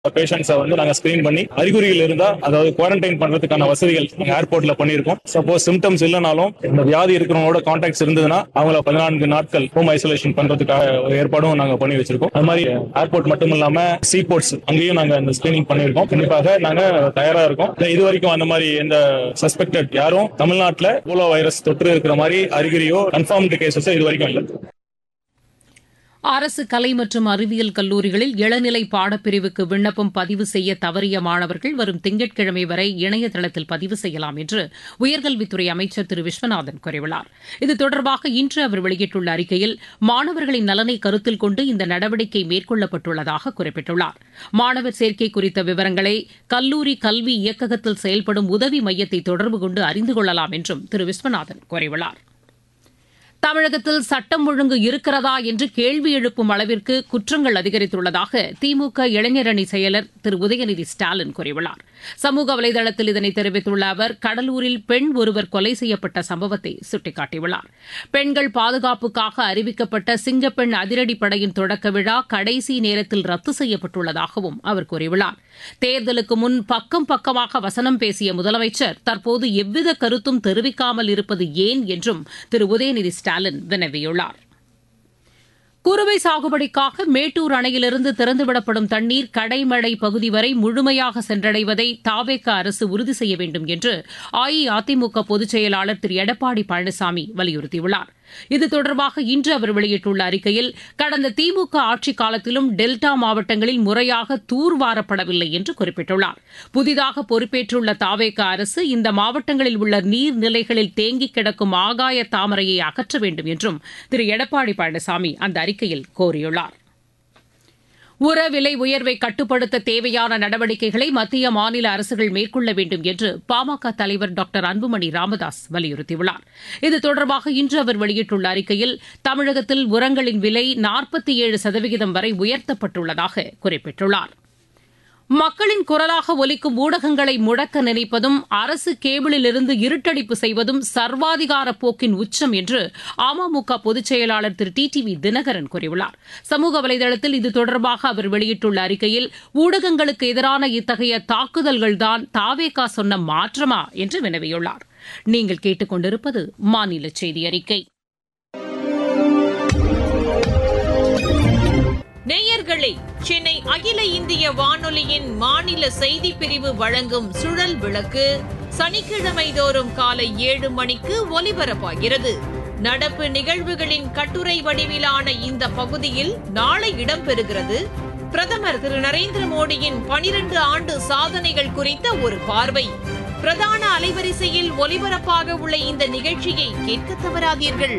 பேஷண்ட்ஸை வந்து நாங்க ஸ்கிரீன் பண்ணி அறிகுறிகள் இருந்தா அதாவது குவாரண்டைன் பண்றதுக்கான வசதிகள் நாங்க ஏர்போர்ட்ல பண்ணியிருக்கோம் சப்போஸ் சிம்டம்ஸ் இல்லைனாலும் இந்த வியாதி இருக்கிறவங்களோட கான்டாக்ட்ஸ் இருந்ததுன்னா அவங்கள பதினான்கு நாட்கள் ஹோம் ஐசோலேஷன் பண்றதுக்காக ஒரு ஏற்பாடும் நாங்க பண்ணி வச்சிருக்கோம் அது மாதிரி ஏர்போர்ட் மட்டும் இல்லாம சீ போர்ட்ஸ் அங்கேயும் நாங்க இந்த ஸ்கிரீனிங் பண்ணியிருக்கோம் கண்டிப்பாக நாங்க தயாரா இருக்கோம் இது வரைக்கும் அந்த மாதிரி எந்த சஸ்பெக்டட் யாரும் தமிழ்நாட்டுல போலோ வைரஸ் தொற்று இருக்கிற மாதிரி அறிகுறியோ கன்ஃபார்ம்டு கேசஸ் இது வரைக்கும் இல்லை அரசு கலை மற்றும் அறிவியல் கல்லூரிகளில் இளநிலை பாடப்பிரிவுக்கு விண்ணப்பம் பதிவு செய்ய தவறிய மாணவர்கள் வரும் திங்கட்கிழமை வரை இணையதளத்தில் பதிவு செய்யலாம் என்று உயர்கல்வித்துறை அமைச்சர் திரு விஸ்வநாதன் கூறியுள்ளார் இது தொடர்பாக இன்று அவர் வெளியிட்டுள்ள அறிக்கையில் மாணவர்களின் நலனை கருத்தில் கொண்டு இந்த நடவடிக்கை மேற்கொள்ளப்பட்டுள்ளதாக குறிப்பிட்டுள்ளார் மாணவர் சேர்க்கை குறித்த விவரங்களை கல்லூரி கல்வி இயக்ககத்தில் செயல்படும் உதவி மையத்தை தொடர்பு கொண்டு அறிந்து கொள்ளலாம் என்றும் திரு விஸ்வநாதன் கூறியுள்ளார் தமிழகத்தில் சட்டம் ஒழுங்கு இருக்கிறதா என்று கேள்வி எழுப்பும் அளவிற்கு குற்றங்கள் அதிகரித்துள்ளதாக திமுக இளைஞரணி செயலர் திரு உதயநிதி ஸ்டாலின் கூறியுள்ளார் சமூக வலைதளத்தில் இதனை தெரிவித்துள்ள அவர் கடலூரில் பெண் ஒருவர் கொலை செய்யப்பட்ட சம்பவத்தை சுட்டிக்காட்டியுள்ளார் பெண்கள் பாதுகாப்புக்காக அறிவிக்கப்பட்ட சிங்கப்பெண் அதிரடிப்படையின் தொடக்க விழா கடைசி நேரத்தில் ரத்து செய்யப்பட்டுள்ளதாகவும் அவர் கூறியுள்ளார் தேர்தலுக்கு முன் பக்கம் பக்கமாக வசனம் பேசிய முதலமைச்சர் தற்போது எவ்வித கருத்தும் தெரிவிக்காமல் இருப்பது ஏன் என்றும் திரு உதயநிதி ஸ்டாலின் வினவியுள்ளார் குறுவை சாகுபடிக்காக மேட்டூர் அணையிலிருந்து திறந்துவிடப்படும் தண்ணீர் கடைமடை பகுதி வரை முழுமையாக சென்றடைவதை தாவேக அரசு உறுதி செய்ய வேண்டும் என்று அஇஅதிமுக பொதுச் செயலாளர் திரு எடப்பாடி பழனிசாமி வலியுறுத்தியுள்ளார் இது தொடர்பாக இன்று அவர் வெளியிட்டுள்ள அறிக்கையில் கடந்த திமுக ஆட்சிக் காலத்திலும் டெல்டா மாவட்டங்களில் முறையாக தூர்வாரப்படவில்லை என்று குறிப்பிட்டுள்ளார் புதிதாக பொறுப்பேற்றுள்ள தாவேக அரசு இந்த மாவட்டங்களில் உள்ள நீர்நிலைகளில் தேங்கி கிடக்கும் ஆகாய தாமரையை அகற்ற வேண்டும் என்றும் திரு எடப்பாடி பழனிசாமி அந்த அறிக்கையில் கோரியுள்ளார் உர விலை உயர்வை கட்டுப்படுத்த தேவையான நடவடிக்கைகளை மத்திய மாநில அரசுகள் மேற்கொள்ள வேண்டும் என்று பாமக தலைவர் டாக்டர் அன்புமணி ராமதாஸ் வலியுறுத்தியுள்ளார் இது தொடர்பாக இன்று அவர் வெளியிட்டுள்ள அறிக்கையில் தமிழகத்தில் உரங்களின் விலை நாற்பத்தி ஏழு சதவிகிதம் வரை உயர்த்தப்பட்டுள்ளதாக குறிப்பிட்டுள்ளார் மக்களின் குரலாக ஒலிக்கும் ஊடகங்களை முடக்க நினைப்பதும் அரசு கேபிளிலிருந்து இருட்டடிப்பு செய்வதும் சர்வாதிகார போக்கின் உச்சம் என்று அமமுக பொதுச் செயலாளர் திரு டி டி வி தினகரன் கூறியுள்ளார் சமூக வலைதளத்தில் இது தொடர்பாக அவர் வெளியிட்டுள்ள அறிக்கையில் ஊடகங்களுக்கு எதிரான இத்தகைய தாக்குதல்கள்தான் தாவேகா சொன்ன மாற்றமா என்று வினவியுள்ளார் நீங்கள் கேட்டுக்கொண்டிருப்பது மாநில செய்தி அறிக்கை நேயர்களே சென்னை அகில இந்திய வானொலியின் மாநில செய்தி பிரிவு வழங்கும் சுழல் விளக்கு சனிக்கிழமை தோறும் காலை ஏழு மணிக்கு ஒலிபரப்பாகிறது நடப்பு நிகழ்வுகளின் கட்டுரை வடிவிலான இந்த பகுதியில் நாளை இடம்பெறுகிறது பிரதமர் திரு நரேந்திர மோடியின் பனிரண்டு ஆண்டு சாதனைகள் குறித்த ஒரு பார்வை பிரதான அலைவரிசையில் ஒலிபரப்பாக உள்ள இந்த நிகழ்ச்சியை கேட்க தவறாதீர்கள்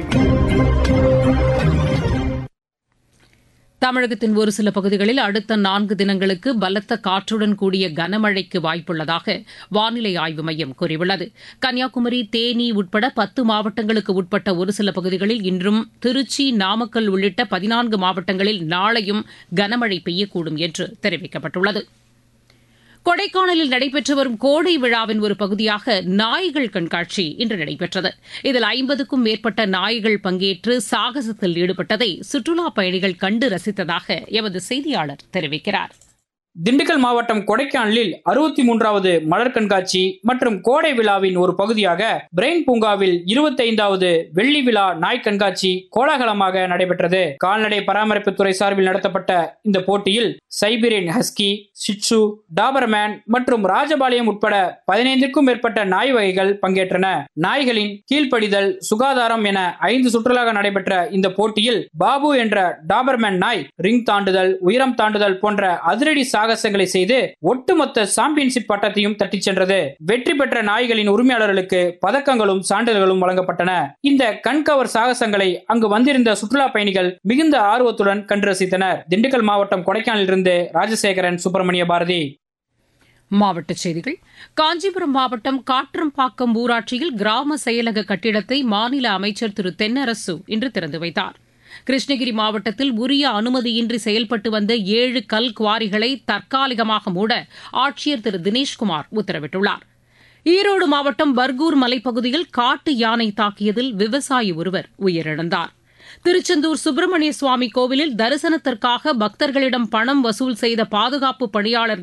தமிழகத்தின் ஒரு சில பகுதிகளில் அடுத்த நான்கு தினங்களுக்கு பலத்த காற்றுடன் கூடிய கனமழைக்கு வாய்ப்புள்ளதாக வானிலை ஆய்வு மையம் கூறியுள்ளது கன்னியாகுமரி தேனி உட்பட பத்து மாவட்டங்களுக்கு உட்பட்ட ஒரு சில பகுதிகளில் இன்றும் திருச்சி நாமக்கல் உள்ளிட்ட பதினான்கு மாவட்டங்களில் நாளையும் கனமழை பெய்யக்கூடும் என்று தெரிவிக்கப்பட்டுள்ளது கொடைக்கானலில் நடைபெற்று வரும் கோடை விழாவின் ஒரு பகுதியாக நாய்கள் கண்காட்சி இன்று நடைபெற்றது இதில் ஐம்பதுக்கும் மேற்பட்ட நாய்கள் பங்கேற்று சாகசத்தில் ஈடுபட்டதை சுற்றுலாப் பயணிகள் கண்டு ரசித்ததாக எமது செய்தியாளர் தெரிவிக்கிறார் திண்டுக்கல் மாவட்டம் கொடைக்கானலில் அறுபத்தி மூன்றாவது மலர் கண்காட்சி மற்றும் கோடை விழாவின் ஒரு பகுதியாக பிரெயின் பூங்காவில் இருபத்தைந்தாவது வெள்ளி விழா நாய் கண்காட்சி கோலாகலமாக நடைபெற்றது கால்நடை பராமரிப்புத்துறை சார்பில் நடத்தப்பட்ட இந்த போட்டியில் சைபீரியன் ஹஸ்கி சிட்சு டாபர்மேன் மற்றும் ராஜபாளையம் உட்பட பதினைந்திற்கும் மேற்பட்ட நாய் வகைகள் பங்கேற்றன நாய்களின் கீழ்ப்படிதல் சுகாதாரம் என ஐந்து சுற்றுலாக நடைபெற்ற இந்த போட்டியில் பாபு என்ற டாபர்மேன் நாய் ரிங் தாண்டுதல் உயரம் தாண்டுதல் போன்ற அதிரடி சாகசங்களை செய்து ஒட்டுமொத்த சாம்பியன்ஷிப் பட்டத்தையும் தட்டிச் சென்றது வெற்றி பெற்ற நாய்களின் உரிமையாளர்களுக்கு பதக்கங்களும் சான்றிதழ்களும் வழங்கப்பட்டன இந்த கண்கவர் சாகசங்களை அங்கு வந்திருந்த சுற்றுலா பயணிகள் மிகுந்த ஆர்வத்துடன் கண்டு ரசித்தனர் திண்டுக்கல் மாவட்டம் கொடைக்கானலிலிருந்து ராஜசேகரன் சுப்பிரமணிய பாரதி மாவட்டச் செய்திகள் காஞ்சிபுரம் மாவட்டம் காற்றம்பாக்கம் ஊராட்சியில் கிராம செயலக கட்டிடத்தை மாநில அமைச்சர் திரு தென்னரசு இன்று திறந்து வைத்தார் கிருஷ்ணகிரி மாவட்டத்தில் உரிய அனுமதியின்றி செயல்பட்டு வந்த ஏழு கல் குவாரிகளை தற்காலிகமாக மூட ஆட்சியர் திரு தினேஷ்குமார் உத்தரவிட்டுள்ளார் ஈரோடு மாவட்டம் பர்கூர் மலைப்பகுதியில் காட்டு யானை தாக்கியதில் விவசாயி ஒருவர் உயிரிழந்தார் திருச்செந்தூர் சுப்பிரமணிய சுவாமி கோவிலில் தரிசனத்திற்காக பக்தர்களிடம் பணம் வசூல் செய்த பாதுகாப்பு பணியாளர்